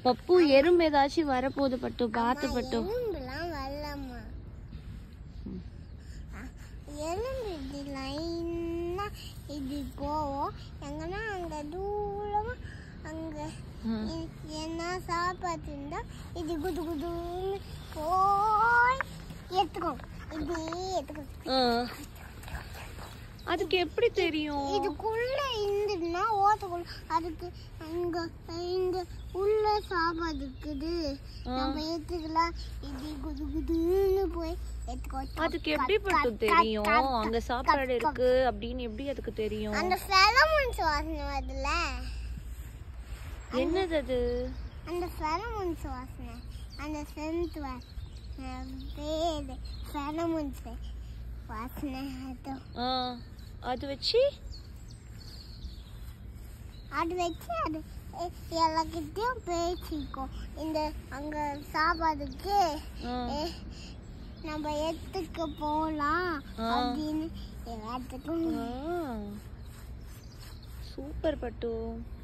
பப்பு எறும்பு ஏதாச்சும் வரப்போகுது பட்டு பார்த்து பட்டு எலும்புலாம் வரலம்மா எலும்பு இது லைனா இது போவோம் எங்கன்னா அங்க தூரமா அங்க ம். இ- என்ன சாப்பாடு இருந்தா இது குது குதுன்னு போய் எடுத்துக்கும் இது எடுத்துக்கும் ஆ. அதுக்கு எப்படி தெரியும் இதுக்குள்ள இருந்துன்னா ஓட்டுக்குள்ள அதுக்கு அங்க இந்த உள்ள சாப்பாடு இருக்குது ஆ. நம்ம எடுத்துக்கலாம் இது குது குதுன்னு போய் எடுத்துக்கோ அதுக்கு எப்படி பட்டு தெரியும் அங்க சாப்பாடு இருக்கு அப்படின்னு எப்படி அதுக்கு தெரியும் அந்த ஃபெலமோன்ஸ் வாசனை வருதுல்ல என்னது அது அந்த ஃபெலமோன்ஸ் வாசனை அந்த சென்ட் பேர் ஃபெலமோன்ஸ் வாசனை அது ஆ, அது வச்சு அது வச்சு அது எ- எல்லார்கிட்டயும் பேசிக்கோ இந்த அங்க சாப்பாடுக்கு ஆ. எ, நம்ம எடுத்துக்க போலாம் ஆ. அப்படின்னு எல்லாத்துக்கும் ஆ. சூப்பர் பட்டு